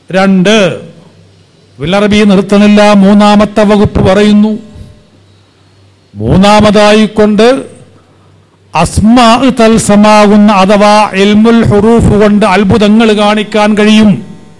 രണ്ട് വില്ലറബി നിർത്തണില്ല മൂന്നാമത്തെ വകുപ്പ് പറയുന്നു മൂന്നാമതായി കൊണ്ട് അസ്മാ തൽസമാകുന്ന അഥവാ ഇൽമുൽ ഹുറൂഫ് കൊണ്ട് അത്ഭുതങ്ങൾ കാണിക്കാൻ കഴിയും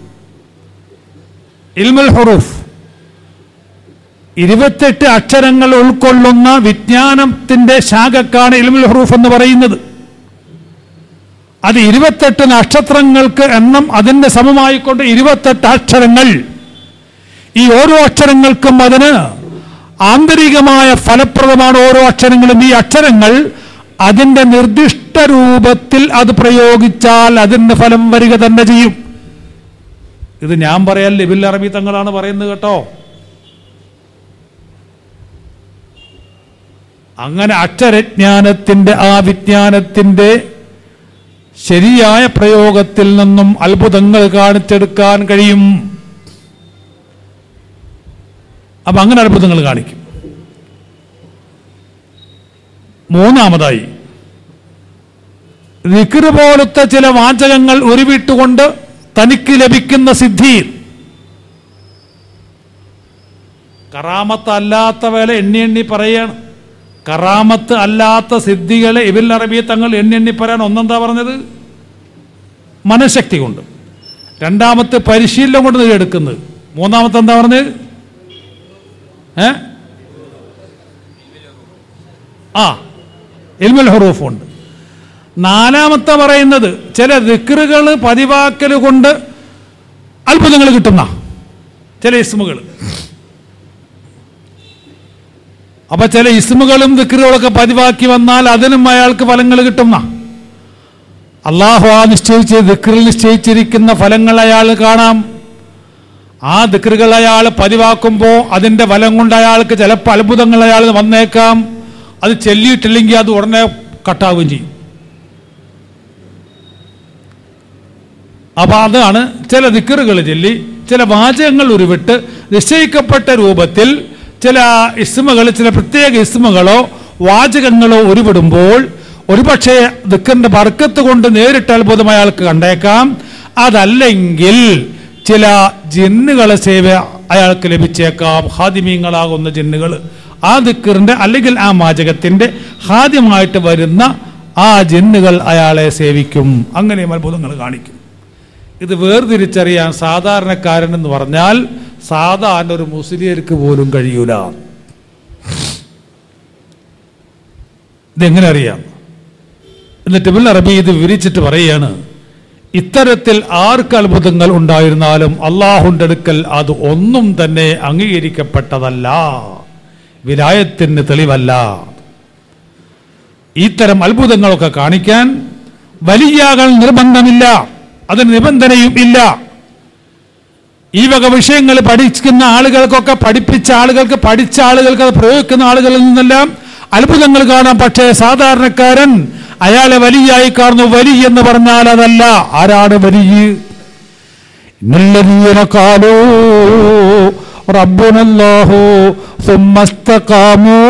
ഇൽമുൽ ഹുറൂഫ് ഇരുപത്തെട്ട് അക്ഷരങ്ങൾ ഉൾക്കൊള്ളുന്ന വിജ്ഞാനത്തിന്റെ ശാഖക്കാണ് ഇൽമുൽ ഹുറൂഫ് എന്ന് പറയുന്നത് അത് ഇരുപത്തെട്ട് നക്ഷത്രങ്ങൾക്ക് എണ്ണം അതിന്റെ സമമായിക്കൊണ്ട് ഇരുപത്തെട്ട് അക്ഷരങ്ങൾ ഈ ഓരോ അക്ഷരങ്ങൾക്കും അതിന് ആന്തരികമായ ഫലപ്രദമാണ് ഓരോ അക്ഷരങ്ങളും ഈ അക്ഷരങ്ങൾ അതിന്റെ നിർദ്ദിഷ്ട രൂപത്തിൽ അത് പ്രയോഗിച്ചാൽ അതിന്റെ ഫലം വരിക തന്നെ ചെയ്യും ഇത് ഞാൻ പറയാൻ ലിബിൽ അറബി തങ്ങളാണ് പറയുന്നത് കേട്ടോ അങ്ങനെ അക്ഷരജ്ഞാനത്തിന്റെ ആ വിജ്ഞാനത്തിന്റെ ശരിയായ പ്രയോഗത്തിൽ നിന്നും അത്ഭുതങ്ങൾ കാണിച്ചെടുക്കാൻ കഴിയും അപ്പൊ അങ്ങനെ അത്ഭുതങ്ങൾ കാണിക്കും മൂന്നാമതായി ദിക്റ് പോലത്തെ ചില വാചകങ്ങൾ ഉരുവിട്ടുകൊണ്ട് തനിക്ക് ലഭിക്കുന്ന സിദ്ധി കറാമത്ത് അല്ലാത്ത വേല എണ്ണി എണ്ണി പറയാണ് കറാമത്ത് അല്ലാത്ത സിദ്ധികളെ ഇബിൽ അറബി തങ്ങൾ എണ്ണി എണ്ണി പറയാൻ ഒന്നെന്താ പറഞ്ഞത് മനഃശക്തി കൊണ്ട് രണ്ടാമത്തെ പരിശീലനം കൊണ്ട് നേടിയെടുക്കുന്നത് മൂന്നാമത്തെ എന്താ പറഞ്ഞത് ഏ ആ ഇൽമുൽ ഹുറൂഫ് ഉണ്ട് നാലാമത്തെ പറയുന്നത് ചില ദിക്റുകൾ പതിവാക്കൽ കൊണ്ട് അത്ഭുതങ്ങൾ കിട്ടുന്ന ചില ഇസ്മുകൾ അപ്പൊ ചില ഇസ്മുകളും ദിക്റുകളൊക്കെ പതിവാക്കി വന്നാൽ അതിനും അയാൾക്ക് ഫലങ്ങൾ കിട്ടുന്ന അള്ളാഹു ആ നിശ്ചയിച്ച് ദിക്റിൽ നിശ്ചയിച്ചിരിക്കുന്ന ഫലങ്ങൾ അയാൾ കാണാം ആ ദിക്റുകൾ അയാൾ പതിവാക്കുമ്പോൾ അതിന്റെ ഫലം കൊണ്ട് അയാൾക്ക് ചിലപ്പോൾ അത്ഭുതങ്ങൾ അയാൾ വന്നേക്കാം അത് ചെല്ലിയിട്ടില്ലെങ്കിൽ അത് ഉടനെ കട്ടാവുകയും ചെയ്യും അപ്പൊ അതാണ് ചില ദിക്കറുകൾ ചൊല്ലി ചില വാചകങ്ങൾ ഉരുവിട്ട് നിശ്ചയിക്കപ്പെട്ട രൂപത്തിൽ ചില ഇസ്മുകൾ ചില പ്രത്യേക ഇസ്മുകളോ വാചകങ്ങളോ ഉരുവിടുമ്പോൾ ഒരുപക്ഷെ ദിക്കറിന്റെ ബർക്കത്ത് കൊണ്ട് നേരിട്ട് അത്ഭുതം അയാൾക്ക് കണ്ടേക്കാം അതല്ലെങ്കിൽ ചില ജിന്നുകളെ സേവ അയാൾക്ക് ലഭിച്ചേക്കാം ഹാദിമീങ്ങളാകുന്ന ജിന്നുകൾ ആ ദിക്കറിന്റെ അല്ലെങ്കിൽ ആ വാചകത്തിന്റെ ഹാദ്യമായിട്ട് വരുന്ന ആ ജിന്നുകൾ അയാളെ സേവിക്കും അങ്ങനെയും അത്ഭുതങ്ങൾ കാണിക്കും ഇത് വേർതിരിച്ചറിയാൻ സാധാരണക്കാരൻ എന്ന് പറഞ്ഞാൽ സാധാരണ ഒരു മുസ്ലിയർക്ക് പോലും കഴിയൂല ഇതെങ്ങനെ അറിയാം എന്നിട്ട് ഇബിൻ അറബി ഇത് വിവരിച്ചിട്ട് പറയുകയാണ് ഇത്തരത്തിൽ ആർക്ക് അത്ഭുതങ്ങൾ ഉണ്ടായിരുന്നാലും അള്ളാഹുന്റെ അടുക്കൽ അത് ഒന്നും തന്നെ അംഗീകരിക്കപ്പെട്ടതല്ല വിലായത്തിന് തെളിവല്ല ഇത്തരം അത്ഭുതങ്ങളൊക്കെ കാണിക്കാൻ വലിയാകാൻ നിർബന്ധമില്ല അതിന് നിബന്ധനയും ഇല്ല ഈ വക വിഷയങ്ങൾ പഠിക്കുന്ന ആളുകൾക്കൊക്കെ പഠിപ്പിച്ച ആളുകൾക്ക് പഠിച്ച ആളുകൾക്ക് അത് പ്രയോഗിക്കുന്ന ആളുകളിൽ നിന്നെല്ലാം അത്ഭുതങ്ങൾ കാണാം പക്ഷേ സാധാരണക്കാരൻ അയാളെ വലിയായി കാണുന്നു വലി എന്ന് പറഞ്ഞാൽ അതല്ല ആരാണ് വലിയ ഇന്നല്ലതീന കാലോ റബ്ബുനല്ലാഹു സുമ്മസ്തകാമൂ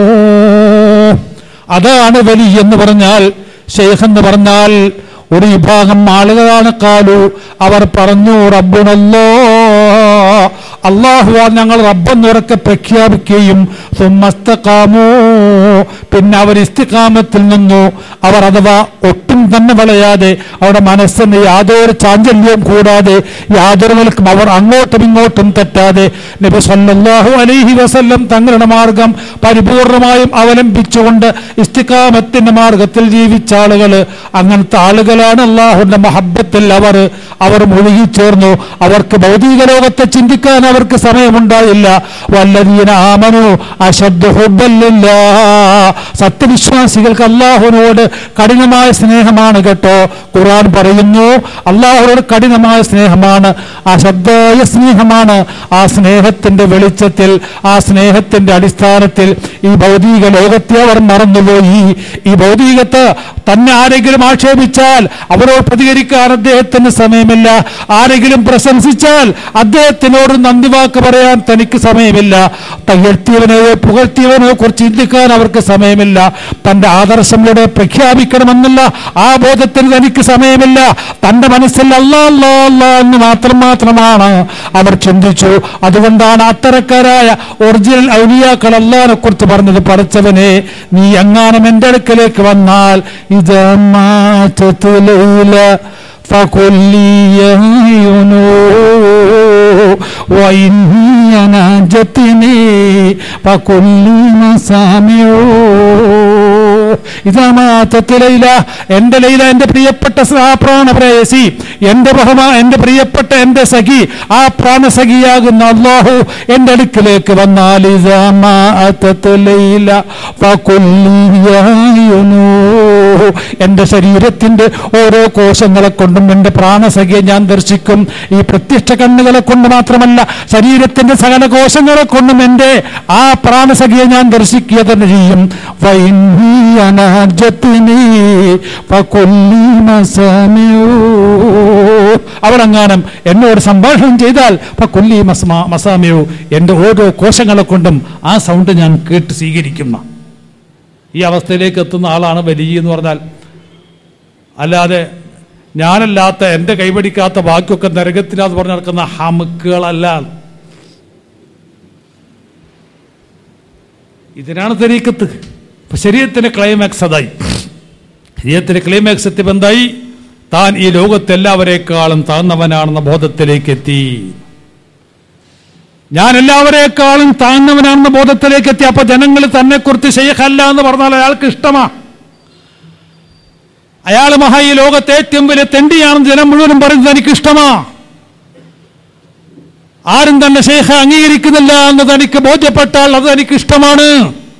അതാണ് വലി എന്ന് പറഞ്ഞാൽ ഷെയ്ഖ് എന്ന് പറഞ്ഞാൽ ഒരു വിഭാഗം ആളുകളാണ് കാലു അവർ പറഞ്ഞു റബ്ബുണല്ലോ അള്ളാഹു ഞങ്ങൾ റബ്ബെന്നുറക്കെ പ്രഖ്യാപിക്കുകയും സുമ്മസ്തകാമോ പിന്നെ അവർ ഇസ്തികാമത്തിൽ നിന്നു അവർ അഥവാ ഒട്ടും തന്നെ വളയാതെ അവരുടെ മനസ്സിന് യാതൊരു ചാഞ്ചല്യവും കൂടാതെ യാതൊരു നിലക്കും അവർ അങ്ങോട്ടും ഇങ്ങോട്ടും തെറ്റാതെ നബി സല്ലല്ലാഹു അലൈഹി വസല്ലം തങ്ങളുടെ മാർഗം പരിപൂർണമായും അവലംബിച്ചുകൊണ്ട് ഇസ്തികാമത്തിന്റെ മാർഗത്തിൽ ജീവിച്ച ആളുകൾ അങ്ങനത്തെ ആളുകളാണ് അള്ളാഹുന്റെ മഹബത്തിൽ അവർ അവർ മുഴുകിച്ചേർന്നു അവർക്ക് ഭൗതിക ലോകത്തെ ചിന്തിക്കാൻ അവർക്ക് സമയമുണ്ടായില്ല വല്ലതീന ആമനു അശബ്ദ ഹുബല്ലില്ല സത്യവിശ്വാസികൾക്ക് അള്ളാഹുവിനോട് കഠിനമായ സ്നേഹമാണ് കേട്ടോ ഖുർആൻ പറയുന്നു അള്ളാഹുവിനോട് കഠിനമായ സ്നേഹമാണ് അശബ്ദായ സ്നേഹമാണ് ആ സ്നേഹത്തിന്റെ വെളിച്ചത്തിൽ ആ സ്നേഹത്തിന്റെ അടിസ്ഥാനത്തിൽ ഈ ഭൗതിക ലോകത്തെ അവർ മറന്നുപോയി ഈ ഭൗതികത്തെ തന്നെ ആരെങ്കിലും ആക്ഷേപിച്ചാൽ അവരോട് പ്രതികരിക്കാൻ അദ്ദേഹം അദ്ദേഹത്തിന് സമയമില്ല ആരെങ്കിലും പ്രശംസിച്ചാൽ അദ്ദേഹത്തിനോട് നന്ദി വാക്ക് പറയാൻ തനിക്ക് സമയമില്ല തകഴ്ത്തിയവനെയോ പുകഴ്ത്തിയവനെയോ കുറിച്ച് ചിന്തിക്കാൻ അവർക്ക് സമയമില്ല തന്റെ ആദർശങ്ങളുടെ പ്രഖ്യാപിക്കണമെന്നുള്ള ആ ബോധത്തിന് തനിക്ക് സമയമില്ല തന്റെ മനസ്സിൽ അല്ലാ അല്ലാ അല്ലാ എന്ന് മാത്രം മാത്രമാണ് അവർ ചിന്തിച്ചു അതുകൊണ്ടാണ് അത്തരക്കാരായ ഒറിജിനൽ ഔലിയാക്കൾ അള്ളാഹിനെ കുറിച്ച് പറഞ്ഞത് പഠിച്ചവനെ നീ എങ്ങാനും എൻ്റെ അടുക്കലേക്ക് വന്നാൽ ഇത് فقل لي يا وإني ناجتني فقل لي مسامع ഇതാ മാത്തത്ത് ലൈല എന്റെ ലൈല എന്റെ പ്രിയപ്പെട്ട സ- ആ പ്രാണപ്രേയസി എന്റെ ബഹുമാ എന്റെ പ്രിയപ്പെട്ട എന്റെ സഖി ആ പ്രാണസഖിയാകുന്ന അള്ളാഹു എന്റെ അടുക്കിലേക്ക് വന്നാൽ ഇതാ മാത്തത്ത് ലൈല ഫഖുല്ലി യാ യൂനൂഹ്. എന്റെ ശരീരത്തിന്റെ ഓരോ കോശങ്ങളെ കൊണ്ടും എന്റെ പ്രാണസഖിയെ ഞാൻ ദർശിക്കും ഈ പ്രത്യക്ഷ കണ്ണുകളെ കൊണ്ട് മാത്രമല്ല ശരീരത്തിന്റെ സകല കോശങ്ങളെ കൊണ്ടും എന്റെ ആ പ്രാണസഖിയെ ഞാൻ ദർശിക്കുക തന്നെ ചെയ്യും വൈന്നീ അനാജത്തിനീ ഫകുല്ലി മസമിഊ. അവളെങ്ങാനും എന്നോട് സംഭാഷണം ചെയ്താൽ ഫകുല്ലി മസ്മാ മസാമിയോ എന്റെ ഓരോ കോശങ്ങളെ കൊണ്ടും ആ സൗണ്ട് ഞാൻ കേട്ട് സ്വീകരിക്കുന്ന ഈ അവസ്ഥയിലേക്ക് എത്തുന്ന ആളാണ് വലിയ എന്ന് പറഞ്ഞാൽ അല്ലാതെ ഞാനല്ലാത്ത എൻ്റെ കൈപിടിക്കാത്ത ബാക്കിയൊക്കെ നരകത്തിലാന്ന് പറഞ്ഞ് നടക്കുന്ന ഹമുക്കുകളല്ല ഇതിനാണ് തെരീക്കത്ത് ഇപ്പൊ ശരീരത്തിന്റെ ക്ലൈമാക്സ് അതായി ശരീരത്തിന്റെ ക്ലൈമാക്സ് എത്തിയപ്പോൾ എന്തായി താൻ ഈ ലോകത്തെല്ലാവരെക്കാളും താഴ്ന്നവനാണെന്ന ബോധത്തിലേക്ക് എത്തി ഞാൻ എല്ലാവരെക്കാളും താഴ്ന്നവനാണെന്ന ബോധത്തിലേക്ക് എത്തി അപ്പൊ ജനങ്ങൾ തന്നെ കുറിച്ച് ഷെയ്ഖല്ല എന്ന് പറഞ്ഞാൽ അയാൾക്ക് ഇഷ്ടമാ അയാൾ മഹാ ഈ ലോകത്തെ ഏറ്റവും വലിയ തെണ്ടിയാണെന്ന് ജനം മുഴുവനും പറയുന്നത് എനിക്ക് ഇഷ്ടമാ ആരും തന്നെ ഷെയ്ഖ അംഗീകരിക്കുന്നില്ല എന്ന് തനിക്ക് ബോധ്യപ്പെട്ടാൽ അത് എനിക്ക് ഇഷ്ടമാണ്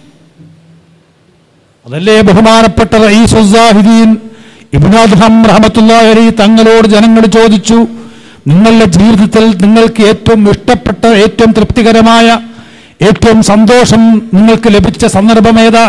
അതല്ലേ ബഹുമാനപ്പെട്ട റഈസുദ്ദീൻ ഇബ്നാദ്ഹം റഹ്മത്തുള്ളാഹി അലൈഹി തങ്ങളോട് ജനങ്ങൾ ചോദിച്ചു നിങ്ങളുടെ ജീവിതത്തിൽ നിങ്ങൾക്ക് ഏറ്റവും ഇഷ്ടപ്പെട്ട ഏറ്റവും തൃപ്തികരമായ ഏറ്റവും സന്തോഷം നിങ്ങൾക്ക് ലഭിച്ച സന്ദർഭം ഏതാ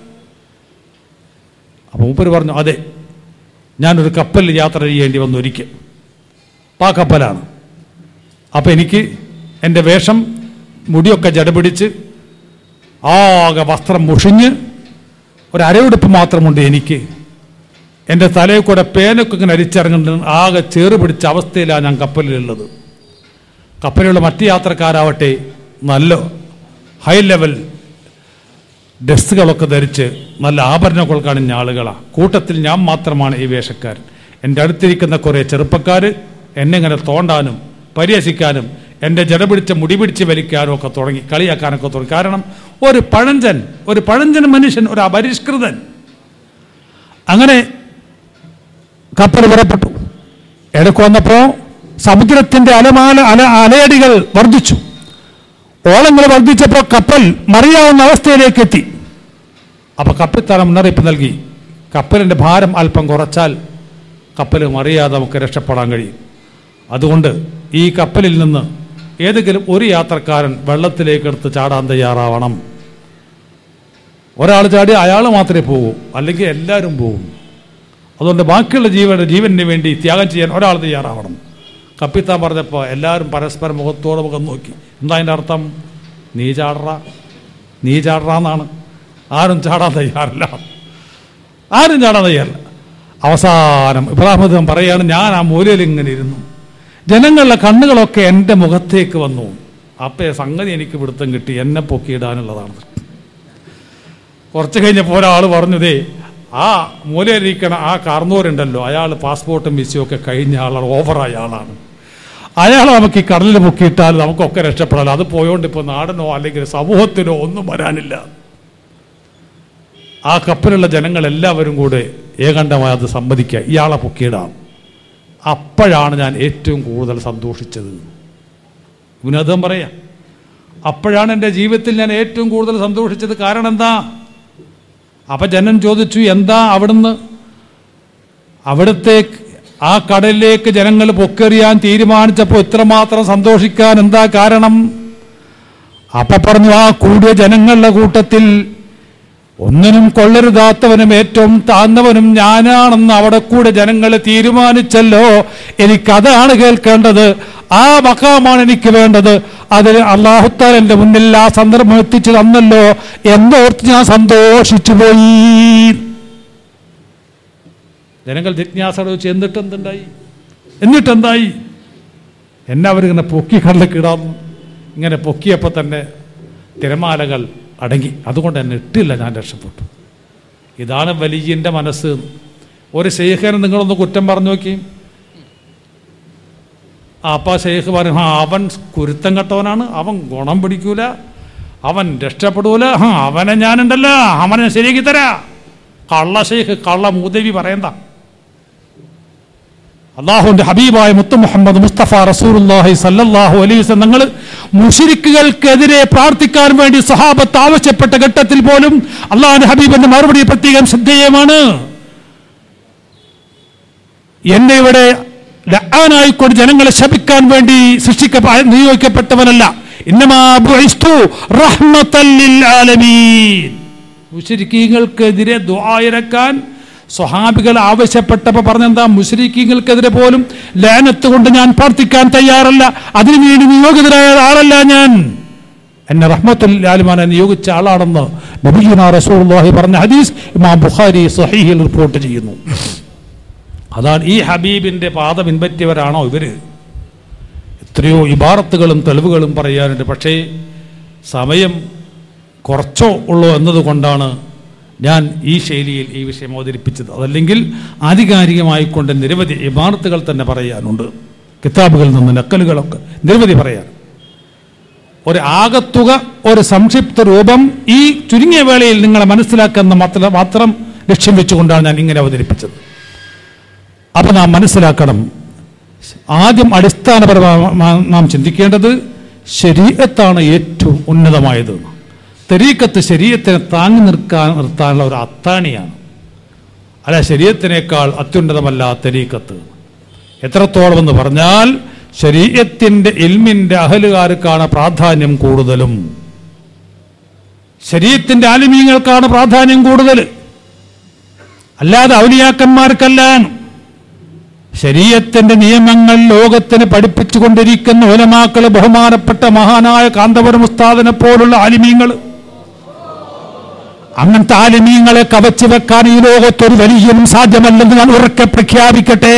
അപ്പൊ മൂപ്പര് പറഞ്ഞു അതെ ഞാനൊരു കപ്പലിൽ യാത്ര ചെയ്യേണ്ടി വന്നു ഒരിക്കൽ അപ്പൊ ആ കപ്പലാണ് അപ്പൊ എനിക്ക് എൻ്റെ വേഷം മുടിയൊക്കെ ജടപിടിച്ച് ആകെ വസ്ത്രം മുഷിഞ്ഞ് ഒരു അരയുടുപ്പ് മാത്രമുണ്ട് എനിക്ക് എൻ്റെ തലയിൽ കൂടെ പേനൊക്കെ ഇങ്ങനെ അരിച്ചിറങ്ങുന്ന ആകെ ചേറ് പിടിച്ച അവസ്ഥയിലാണ് ഞാൻ കപ്പലിലുള്ളത് കപ്പലിലുള്ള മറ്റ് യാത്രക്കാരാവട്ടെ നല്ല ഹൈ ലെവൽ ഡ്രസ്സുകളൊക്കെ ധരിച്ച് നല്ല ആഭരണങ്ങൾ കാണിഞ്ഞ ആളുകളാണ് കൂട്ടത്തിൽ ഞാൻ മാത്രമാണ് ഈ വേഷക്കാരൻ എൻ്റെ അടുത്തിരിക്കുന്ന കുറേ ചെറുപ്പക്കാർ എന്നെ ഇങ്ങനെ തോണ്ടാനും പരിഹസിക്കാനും എൻ്റെ ജട പിടിച്ച മുടി പിടിച്ച് വലിക്കാനും ഒക്കെ തുടങ്ങി കളിയാക്കാനൊക്കെ തുടങ്ങി കാരണം ഒരു പഴഞ്ചൻ ഒരു പഴഞ്ചൻ മനുഷ്യൻ ഒരു അപരിഷ്കൃതൻ അങ്ങനെ കപ്പൽ പുറപ്പെട്ടു ഇടയ്ക്ക് വന്നപ്പോ സമുദ്രത്തിന്റെ അലമാല അല അലയടികൾ വർദ്ധിച്ചു ഓളങ്ങൾ വർദ്ധിച്ചപ്പോൾ കപ്പൽ മറിയാവുന്ന അവസ്ഥയിലേക്ക് എത്തി അപ്പൊ കപ്പിത്താൻ മുന്നറിയിപ്പ് നൽകി കപ്പലിന്റെ ഭാരം അല്പം കുറച്ചാൽ കപ്പൽ മറിയാതെ നമുക്ക് രക്ഷപ്പെടാൻ കഴിയും അതുകൊണ്ട് ഈ കപ്പലിൽ നിന്ന് ഏതെങ്കിലും ഒരു യാത്രക്കാരൻ വെള്ളത്തിലേക്ക് എടുത്ത് ചാടാൻ തയ്യാറാവണം ഒരാൾ ചാടി അയാൾ മാത്രമേ പോകൂ അല്ലെങ്കിൽ എല്ലാവരും പോകും അതുകൊണ്ട് ബാക്കിയുള്ള ജീവന്റെ ജീവന് വേണ്ടി ത്യാഗം ചെയ്യാൻ ഒരാൾ തയ്യാറാവണം കപ്പിത്താൻ പറഞ്ഞപ്പോൾ എല്ലാവരും പരസ്പരം മുഖത്തോട് മുഖം നോക്കി എന്താ അതിൻ്റെ അർത്ഥം നീ ചാടറ നീ ചാടറ എന്നാണ് ആരും ചാടാൻ തയ്യാറില്ല ആരും ചാടാൻ തയ്യാറില്ല അവസാനം ഇബ്രാഹിം പറയാണ് ഞാൻ ആ മൂലയിൽ ഇങ്ങനെ ഇരുന്നു ജനങ്ങളുടെ കണ്ണുകളൊക്കെ എൻ്റെ മുഖത്തേക്ക് വന്നു അപ്പേ സംഗതി എനിക്ക് പിടുത്തം കിട്ടി എന്നെ പൊക്കിയിടാനുള്ളതാണ് കുറച്ച് കഴിഞ്ഞപ്പോൾ ഒരാൾ പറഞ്ഞതേ ആ മൂലയിരിക്കണ ആ കാർന്നോരുണ്ടല്ലോ അയാൾ പാസ്പോർട്ടും വിസയും ഒക്കെ കഴിഞ്ഞ ആളാണ് ഓവറായ ആളാണ് അയാളെ നമുക്ക് ഈ കടലിൽ പൊക്കിയിട്ടാൽ നമുക്കൊക്കെ രക്ഷപ്പെടാലോ അത് പോയോണ്ട് ഇപ്പോൾ നാടനോ അല്ലെങ്കിൽ സമൂഹത്തിനോ ഒന്നും വരാനില്ല ആ കപ്പലുള്ള ജനങ്ങൾ എല്ലാവരും കൂടെ ഏകണ്ഠമായി അത് സമ്മതിക്കുക ഇയാളെ പൊക്കിയിടാം അപ്പോഴാണ് ഞാൻ ഏറ്റവും കൂടുതൽ സന്തോഷിച്ചത് വിനോദം പറയാ അപ്പോഴാണ് എൻ്റെ ജീവിതത്തിൽ ഞാൻ ഏറ്റവും കൂടുതൽ സന്തോഷിച്ചത് കാരണം എന്താ അപ്പൊ ജനൻ ചോദിച്ചു എന്താ അവിടുന്ന് അവിടുത്തെ ആ കടലിലേക്ക് ജനങ്ങൾ പൊക്കെറിയാൻ തീരുമാനിച്ചപ്പോൾ ഇത്രമാത്രം സന്തോഷിക്കാൻ എന്താ കാരണം അപ്പൊ പറഞ്ഞു ആ കൂടിയ ജനങ്ങളുടെ കൂട്ടത്തിൽ ഒന്നിനും കൊള്ളരുതാത്തവനും ഏറ്റവും താഴ്ന്നവനും ഞാനാണെന്ന് അവിടെ കൂടെ ജനങ്ങൾ തീരുമാനിച്ചല്ലോ എനിക്കതാണ് കേൾക്കേണ്ടത് ആ മക്കാമാണ് എനിക്ക് വേണ്ടത് അതിന് അള്ളാഹുത്താൽ എൻ്റെ മുന്നിൽ ആ സന്ദർഭം എത്തിച്ചു തന്നല്ലോ എന്നോർത്ത് ഞാൻ സന്തോഷിച്ചു പോയി ജനങ്ങൾ ജിജ്ഞാസ വെച്ച് എന്നിട്ട് എന്തുണ്ടായി എന്നിട്ട് എന്തായി എന്നെ അവരിങ്ങനെ പൊക്കി കള്ളക്കിടാന്നു ഇങ്ങനെ പൊക്കിയപ്പോൾ തന്നെ തിരമാലകൾ അടങ്ങി അതുകൊണ്ട് എന്നെ ഇട്ടില്ല ഞാൻ രക്ഷപ്പെട്ടു ഇതാണ് വലിയൻ്റെ മനസ്സ് ഒരു ശേഖരൻ നിങ്ങളൊന്ന് കുറ്റം പറഞ്ഞു നോക്കി ആ അപ്പ ഷെയ്ഖ് പറയും ആ അവൻ കുരുത്തം കെട്ടവനാണ് അവൻ ഗുണം പിടിക്കൂല അവൻ രക്ഷപ്പെടൂല ആ അവനെ ഞാനുണ്ടല്ലോ അവനെ ശരിയാക്കി തരാ കള്ള ഷെയ്ഖ് കള്ള മൂദേവി പറയണ്ട അള്ളാഹുവിന്റെ ഹബീബായ മുത്തു മുഹമ്മദ് മുസ്തഫ റസൂലുള്ളാഹി സല്ലല്ലാഹു അലൈഹി വസല്ലം നിങ്ങൾ മുഷിരിക്കുകൾക്കെതിരെ പ്രാർത്ഥിക്കാൻ വേണ്ടി സഹാബത്ത് ആവശ്യപ്പെട്ട ഘട്ടത്തിൽ പോലും അള്ളാഹുന്റെ ഹബീബിന്റെ മറുപടി പ്രത്യേകം ശ്രദ്ധേയമാണ് എന്നെ ഇവിടെ ലആനായിക്കൊണ്ട് ജനങ്ങളെ ശപിക്കാൻ വേണ്ടി സൃഷ്ടിക്ക നിയോഗിക്കപ്പെട്ടവനല്ല ഇന്നമാ ബുഇസ്തു റഹ്മത്തൽ ലിൽ ആലമീൻ മുശ്രിക്കീങ്ങൾക്കെതിരെ ദുആയിരക്കാൻ സ്വഹാബികൾ ആവശ്യപ്പെട്ടപ്പോൾ പറഞ്ഞെന്താ മുശ്രിക്കീങ്ങൾക്കെതിരെ പോലും ലാനത്ത് കൊണ്ട് ഞാൻ പ്രാർത്ഥിക്കാൻ തയ്യാറല്ല അതിനു വേണ്ടി നിയോഗിതരായ ആളല്ല ഞാൻ എന്നെ റഹ്മത്തുൽ ആലിമാനെ നിയോഗിച്ച ആളാണെന്ന് നബിയുന റസൂലുള്ളാഹി പറഞ്ഞ ഹദീസ് ഇമാം ബുഖാരി സഹീഹിൽ റിപ്പോർട്ട് ചെയ്യുന്നു അതാണ് ഈ ഹബീബിന്റെ പാത പിൻപറ്റിയവരാണോ ഇവര് എത്രയോ ഇബാറത്തുകളും തെളിവുകളും പറയാനുണ്ട് പക്ഷേ സമയം കുറച്ചോ ഉള്ളൂ എന്നതുകൊണ്ടാണ് ഞാൻ ഈ ശൈലിയിൽ ഈ വിഷയം അവതരിപ്പിച്ചത് അതല്ലെങ്കിൽ ആധികാരികമായിക്കൊണ്ട് നിരവധി ഇബാറത്തുകൾ തന്നെ പറയാനുണ്ട് കിതാബുകളിൽ നിന്ന് നക്കലുകളൊക്കെ നിരവധി പറയാൻ ഒരു ആകത്തുക ഒരു സംക്ഷിപ്ത രൂപം ഈ ചുരുങ്ങിയ വേളയിൽ നിങ്ങളെ മനസ്സിലാക്കുന്ന മാത്രം മാത്രം ലക്ഷ്യം വെച്ചുകൊണ്ടാണ് ഞാൻ ഇങ്ങനെ അവതരിപ്പിച്ചത് അപ്പൊ നാം മനസ്സിലാക്കണം ആദ്യം അടിസ്ഥാനപരമായി നാം ചിന്തിക്കേണ്ടത് ശരീരത്താണ് ഏറ്റവും ഉന്നതമായത് തെരീക്കത്ത് ശരീരത്തിനെ താങ്ങി നിൽക്കാൻ നിർത്താനുള്ള ഒരു അത്താണിയാണ് അല്ല ശരീരത്തിനേക്കാൾ അത്യുന്നതമല്ല തെരീക്കത്ത് എത്രത്തോളം എന്ന് പറഞ്ഞാൽ ശരീരത്തിന്റെ ഇൽമിന്റെ അഹലുകാർക്കാണ് പ്രാധാന്യം കൂടുതലും ശരീരത്തിന്റെ ആലിമീങ്ങൾക്കാണ് പ്രാധാന്യം കൂടുതൽ അല്ലാതെ ഔലിയാക്കന്മാർക്കല്ല ശരീരത്തിന്റെ നിയമങ്ങൾ ലോകത്തിന് പഠിപ്പിച്ചുകൊണ്ടിരിക്കുന്ന ഉലമാക്കള് ബഹുമാനപ്പെട്ട മഹാനായ കാന്തപുരം ഉസ്താദിനെ പോലുള്ള ആലിമീങ്ങൾ അങ്ങനത്തെ ആലിമീങ്ങളെ കവച്ചു വെക്കാൻ ഈ ലോകത്തൊരു വലിയനും സാധ്യമല്ലെന്ന് ഞാൻ ഉറക്കെ പ്രഖ്യാപിക്കട്ടെ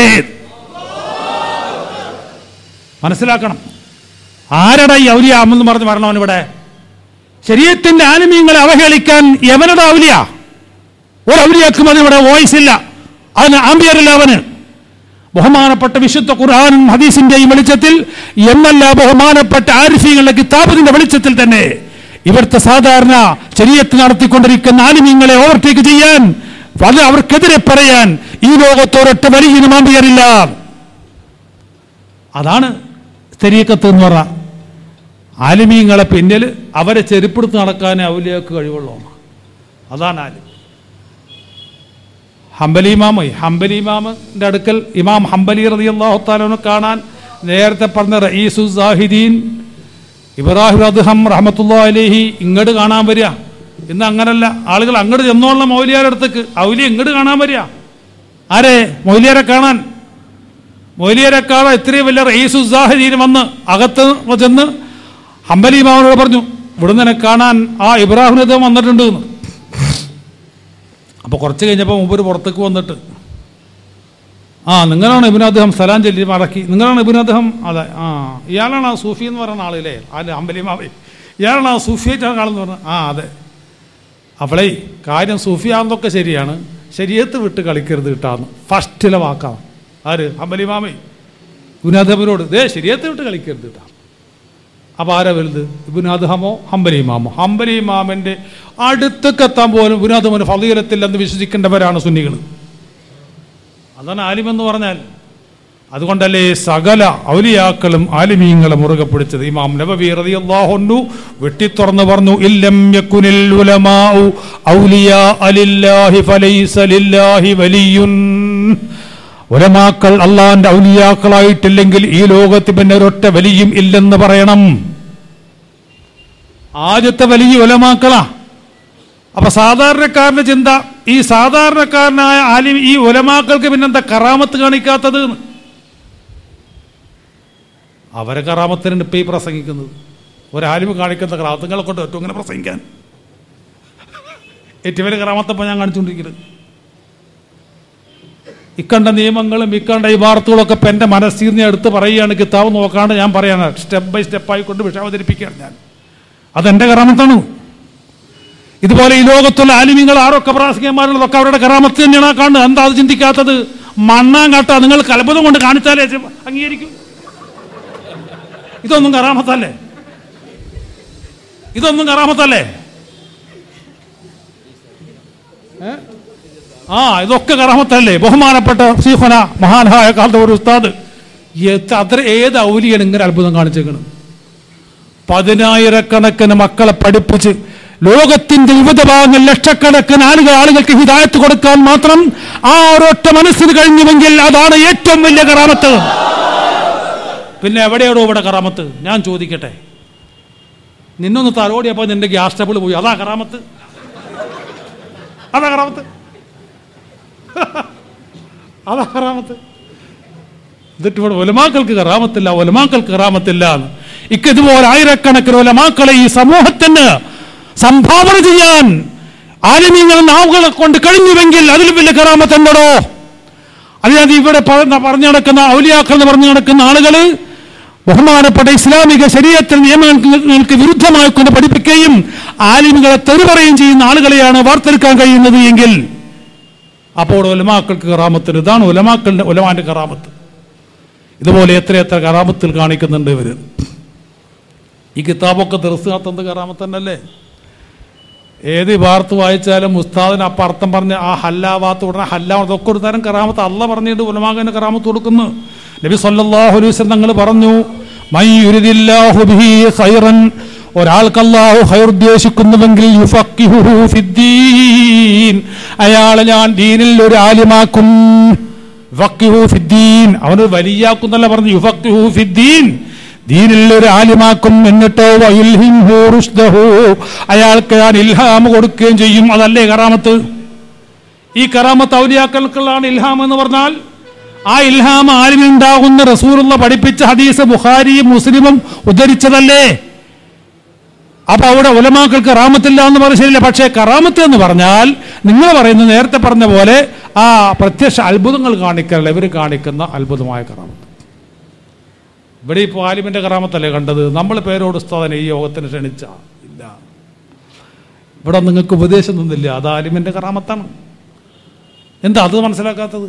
മനസ്സിലാക്കണം ആരടാ ഈ ഔലിയാമെന്ന് പറഞ്ഞ് വരണവൻ ഇവിടെ ശരീരത്തിന്റെ ആലിമീങ്ങളെ അവഹേളിക്കാൻ എവനടാ ഔലിയ ഒരു ഔലിയാക്കും അതിവിടെ വോയിസ് ഇല്ല അതിന് ആംബിയറില്ല അവന് ബഹുമാനപ്പെട്ട വിശുദ്ധ ഖുർആാനും ഹദീസിന്റെയും വെളിച്ചത്തിൽ എന്നല്ല ബഹുമാനപ്പെട്ട ആരിഫീങ്ങളുടെ കിതാബിന്റെ വെളിച്ചത്തിൽ തന്നെ ഇവിടുത്തെ സാധാരണ ശരീരത്തിൽ നടത്തിക്കൊണ്ടിരിക്കുന്ന ആലിമ്യങ്ങളെ ഓവർടേക്ക് ചെയ്യാൻ അത് അവർക്കെതിരെ പറയാൻ ഈ ലോകത്തോരൊറ്റ വലിയ മാമ്പിയറില്ല അതാണ് തെരീക്കത്ത് എന്ന് പറഞ്ഞ ആലിമീങ്ങളെ പിന്നിൽ അവരെ ചെരുപ്പെടുത്ത് നടക്കാനേ ഔലിയാക്ക് കഴിവുള്ളൂ അതാണ് ആലിം ഹംബലി ഇമാമ് ഹംബലി ഇമാമിന്റെ അടുക്കൽ ഇമാം ഹംബലി റതി അള്ളാഹുത്താലോനെ കാണാൻ നേരത്തെ പറഞ്ഞ റയീസു സാഹിദീൻ ഇബ്രാഹിം അദ്ഹം റഹമത്തുള്ള അലേഹി ഇങ്ങോട്ട് കാണാൻ വരിക ഇന്ന് അങ്ങനല്ല ആളുകൾ അങ്ങോട്ട് ചെന്നോളണം മൗലിയാരുടെ അടുത്തേക്ക് ഔലി ഇങ്ങോട്ട് കാണാൻ വരിക ആരെ മൗലിയാരെ കാണാൻ മൗലിയാരെ കാണാൻ ഇത്രയും വലിയ റയീസു സാഹിദീൻ വന്ന് അകത്ത് ചെന്ന് ഹംബലി ഇമാമിനോട് പറഞ്ഞു ഇവിടുന്ന് എന്നെ കാണാൻ ആ ഇബ്രാഹിം അദ്ഹം വന്നിട്ടുണ്ട് എന്ന് അപ്പോൾ കുറച്ച് കഴിഞ്ഞപ്പോൾ മുമ്പ് പുറത്തേക്ക് വന്നിട്ട് ആ നിങ്ങളാണ് ഇബിന് അദ്ദേഹം സലാം ചൊല്ലി മടക്കി നിങ്ങളാണ് ഇബിന് അദ്ദേഹം അതെ ആ ഇയാളാണ് ആ സൂഫി എന്ന് പറയുന്ന ആളില്ലേ അല്ല അമ്പലിമാവേ ഇയാളാണ് ആ സൂഫിയായിട്ടാണ് ആളെന്ന് പറഞ്ഞത് ആ അതെ അവളെ കാര്യം സൂഫിയാണെന്നൊക്കെ ശരിയാണ് ശരീരത്ത് വിട്ട് കളിക്കരുത് കിട്ടാന്ന് ഫസ്റ്റിലെ വാക്കാണ് ആര് അമ്പലിമാമേ ഇബുനാഥബിനോട് ദേ ശരീരത്ത് വിട്ട് കളിക്കരുത് കിട്ടാം അപ്പോൾ ആരാ വലുത് ഇബുനാദ്ഹമോ ഹംബലി ഇമാമോ ഹംബലി ഇമാമിൻ്റെ അടുത്തേക്കെത്താൻ പോലും ഇബുനാദ്ഹമിന് ഫലീലത്തില്ലെന്ന് വിശ്വസിക്കേണ്ടവരാണ് സുന്നികൾ അതാണ് ആലിമെന്ന് പറഞ്ഞാൽ അതുകൊണ്ടല്ലേ സകല ഔലിയാക്കളും ആലിമീങ്ങളെ മുറുകെ പിടിച്ചത് ഇമാം നബവി റളിയല്ലാഹു വെട്ടിത്തുറന്ന് പറഞ്ഞു ഇല്ലം യകുനിൽ ഉലമാഉ ഔലിയാ അലില്ലാഹി ഫലൈസ ലില്ലാഹി വലിയുൻ ഉലമാക്കൾ അള്ളാന്റെ ഔലിയാക്കളായിട്ടില്ലെങ്കിൽ ഈ ലോകത്ത് പിന്നെ ഒരൊറ്റ വലിയും ഇല്ലെന്ന് പറയണം ആദ്യത്തെ വലിയ ഉലമാക്കളാ അപ്പൊ സാധാരണക്കാരന്റെ ചിന്ത ഈ സാധാരണക്കാരനായ ആലിം ഈ ഉലമാക്കൾക്ക് പിന്നെന്താ കറാമത്ത് കാണിക്കാത്തത് എന്ന്. അവരെ കറാമത്തിനാണ് ഇപ്പൊ ഈ പ്രസംഗിക്കുന്നത് ഒരാലിമ് കാണിക്കുന്ന കറാമത്തുങ്ങളെ കൊണ്ട് ഏറ്റവും ഇങ്ങനെ പ്രസംഗിക്കാൻ ഏറ്റവും വലിയ കറാമത്തപ്പം ഞാൻ കാണിച്ചുകൊണ്ടിരിക്കുന്നത് ഇക്കണ്ട നിയമങ്ങളും ഇക്കണ്ട ഈ വാർത്തകളൊക്കെ ഇപ്പം എൻ്റെ മനസ്സിൽ നിന്ന് എടുത്ത് പറയുകയാണ് കിതാബ് നോക്കാണ്ട് ഞാൻ പറയാണ് സ്റ്റെപ്പ് ബൈ സ്റ്റെപ്പായി കൊണ്ട് വിഷയം അവതരിപ്പിക്കുകയാണ് ഞാൻ അതെൻ്റെ കറാമത്താണ് ഇതുപോലെ ഈ ലോകത്തുള്ള ആലിമ്യങ്ങൾ ആരൊക്കെ പ്രാസികന്മാരുള്ളതൊക്കെ അവരുടെ കറാമത്ത് തന്നെയാണ് ആ കാണുന്നത് എന്താ അത് ചിന്തിക്കാത്തത് മണ്ണാൻ കാട്ടാ നിങ്ങൾക്ക് അത്ഭുതം കൊണ്ട് കാണിച്ചാലേ ചെ- അംഗീകരിക്കും ഇതൊന്നും കറാമത്തല്ലേ ഇതൊന്നും കറാമത്തല്ലേ ഏ? ആ ഇതൊക്കെ കറാമത്തല്ലേ ബഹുമാനപ്പെട്ട സീഫന മഹാനായ കാലത്തെ ഒരു ഉസ്താദ് എത്ര- അത്ര ഏത് ഔലിയാണ് ഇങ്ങനെ അത്ഭുതം കാണിച്ചേക്കണം പതിനായിരക്കണക്കിന് മക്കളെ പഠിപ്പിച്ച് ലോകത്തിന്റെ വിവിധ ഭാഗങ്ങളിൽ ലക്ഷക്കണക്കിന് ആളുകൾ ആളുകൾക്ക് ഹിദായത്ത് കൊടുക്കാൻ മാത്രം ആ ഒരൊറ്റ മനസ്സിന് കഴിഞ്ഞുവെങ്കിൽ അതാണ് ഏറ്റവും വലിയ കറാമത്ത് പിന്നെ എവിടെയാണോ ഇവിടെ കറാമത്ത് ഞാൻ ചോദിക്കട്ടെ നിന്നൊന്ന് തലോടിയപ്പോൾ നിന്റെ ഗ്യാസ് ടബിൾ പോയി അതാ കറാമത്ത് അതാ കറാമത്ത് അതാ കറാമത്ത് എന്നിട്ട് ഇവിടെ ഒലമാക്കൾക്ക് കറാമത്തില്ല ഒലമാക്കൾക്ക് കറാമത്തില്ല എന്ന് ഇക്ക് ഇതുപോലെ ആയിരക്കണക്കിന് ഒലമാക്കളെ ഈ സമൂഹത്തിന് സംഭാവന ചെയ്യാൻ ആലിമീങ്ങൾ നാവുകളെ കൊണ്ട് കഴിഞ്ഞുവെങ്കിൽ അതിലും വലിയ കറാമത്ത് ഉണ്ടോ അതിനാൽ ഇവിടെ പറഞ്ഞ- പറഞ്ഞു നടക്കുന്ന ഔലിയാക്കൾ എന്ന് പറഞ്ഞു നടക്കുന്ന ആളുകൾ ബഹുമാനപ്പെട്ട ഇസ്ലാമിക ശരീരത്തിൽ നിയമങ്ങൾക്ക് വിരുദ്ധമായി കൊണ്ട് പഠിപ്പിക്കുകയും ആലിമുകളെ തെരുപറയും ചെയ്യുന്ന ആളുകളെയാണ് വാർത്തെടുക്കാൻ കഴിയുന്നത് എങ്കിൽ അപ്പോൾ ഉലമാക്കൾക്ക് കറാമത്തിന് ഇതാണ് ഉലമാക്കളുടെ ഉലമാന്റെ കറാമത്ത് ഇതുപോലെ എത്ര എത്ര കറാമത്തിൽ കാണിക്കുന്നുണ്ട് ഇവര് ഈ കിതാബൊക്കെ ദർശനാത്തന്ത് കറാമത്ത് തന്നെയല്ലേ ഏത് വാർത്ത വായിച്ചാലും ഉസ്താദിന് അപ്പം അർത്ഥം പറഞ്ഞ് ആ ഹല്ലാവാത്ത് ഉടനെ ഹല്ലാ അതൊക്കെ ഒരു തരം കറാമത്ത് അല്ല പറഞ്ഞിട്ട് ഉലമാകന് കറാമത്ത് കൊടുക്കുന്നു നബി സല്ലല്ലാഹു അലൈഹി വസല്ലം തങ്ങൾ പറഞ്ഞു മൻ യുരിദില്ലാഹു ബിഹി ഖൈറൻ ഒരാൾക്ക് അല്ലാഹു ഖൈർ ഉദ്ദേശിക്കുന്നുവെങ്കിൽ യുഫഖിഹുഹു ഫിദ്ദീൻ അയാളെ ഞാൻ ദീനിൽ ഒരു ആലിമാക്കും യുഫഖിഹു ഫിദ്ദീൻ അവന് വലിയാക്കുന്നല്ല പറഞ്ഞു യുഫഖിഹു ഫിദ്ദീൻ ദീനിൽ ഒരു ആലിമാക്കും എന്നിട്ടോ വയുൽഹിംഹു റുഷ്ദഹു അയാൾക്ക് ഞാൻ ഇൽഹാം കൊടുക്കുകയും ചെയ്യും അതല്ലേ കറാമത്ത് ഈ കറാമത്ത് ഔലിയാക്കൾക്കുള്ളതാണ് ഇൽഹാം എന്ന് പറഞ്ഞാൽ ആ ഇൽഹാം ആലിമുണ്ടാകുന്ന റസൂലുള്ള പഠിപ്പിച്ച ഹദീസ് ബുഖാരിയും മുസ്ലിമും ഉദ്ധരിച്ചതല്ലേ അപ്പൊ അവിടെ ഉലമാക്കൾക്ക് കറാമത്തില്ല എന്ന് പറഞ്ഞ ശരിയില്ല പക്ഷേ കറാമത്ത് എന്ന് പറഞ്ഞാൽ നിങ്ങൾ പറയുന്നത് നേരത്തെ പറഞ്ഞ പോലെ ആ പ്രത്യക്ഷ അത്ഭുതങ്ങൾ കാണിക്കല്ല ഇവർ കാണിക്കുന്ന അത്ഭുതമായ കറാമത്ത് ഇവിടെ ഇപ്പോൾ ആലിമിന്റെ കറാമത്തല്ലേ കണ്ടത് നമ്മൾ പേരോട് ഉസ്താദനെ ഈ യോഗത്തിന് ക്ഷണിച്ച ഇല്ല ഇവിടെ നിങ്ങൾക്ക് ഉപദേശം തന്നില്ല അത് ആലിമിന്റെ കറാമത്താണ് എന്താ അത് മനസ്സിലാക്കാത്തത്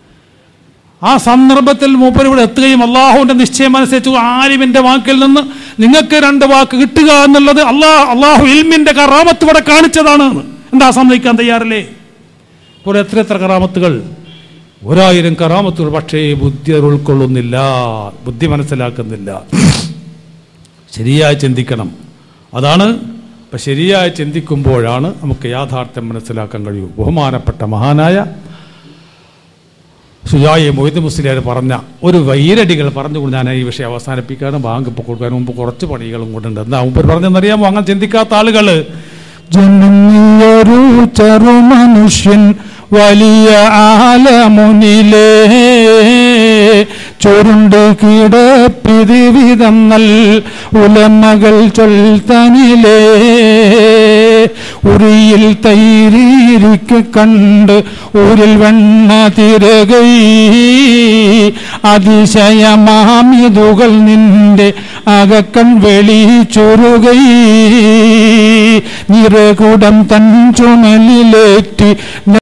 ആ സന്ദർഭത്തിൽ മൂപ്പർ ഇവിടെ എത്തുകയും അള്ളാഹുവിന്റെ നിശ്ചയം അനുസരിച്ച് ആലിമിന്റെ വാക്കിൽ നിന്ന് നിങ്ങൾക്ക് രണ്ട് വാക്ക് കിട്ടുക എന്നുള്ളത് അള്ളാഹ് അള്ളാഹു ഇൽമിന്റെ കറാമത്ത് ഇവിടെ കാണിച്ചതാണ് എന്താ സമ്മതിക്കാൻ തയ്യാറല്ലേ ഇപ്പോൾ എത്ര എത്ര കറാമത്തുകൾ ഒരായിരം കറാമത്തുകൾ പക്ഷേ ബുദ്ധി അത് ഉൾക്കൊള്ളുന്നില്ല ബുദ്ധി മനസ്സിലാക്കുന്നില്ല ശരിയായി ചിന്തിക്കണം അതാണ് ഇപ്പം ശരിയായി ചിന്തിക്കുമ്പോഴാണ് നമുക്ക് യാഥാർത്ഥ്യം മനസ്സിലാക്കാൻ കഴിയൂ ബഹുമാനപ്പെട്ട മഹാനായ സുജായി മൊയ്ത് മുസ്ലിയാർ പറഞ്ഞ ഒരു വൈരടികൾ പറഞ്ഞുകൊണ്ട് ഞാൻ ഈ വിഷയം അവസാനിപ്പിക്കാനും ബാങ്ക് ഇപ്പോൾ കൊടുക്കാൻ മുമ്പ് കുറച്ച് പണികളും കൊണ്ടുണ്ട് എന്താ മുമ്പ് പറഞ്ഞെന്നറിയാമോ അങ്ങനെ ചിന്തിക്കാത്ത ആളുകൾ ജനഞ്ഞൊരു ചെറു മനുഷ്യൻ വലിയ ആലമുനിലേ ചുരുണ്ട് കിടപ്പിതിവിധം നൽ ഉലമകൾ ചൊൽത്തനിലേ ഉറിയിൽ തൈരീരിക്ക് കണ്ട് ഊരിൽ വെണ്ണ തിരകൈ അതിശയമാമിതുകൾ നിന്റെ അകക്കൺ വെളി ചുരുകൈ നിറകുടം തൻ ചുമലിലേറ്റി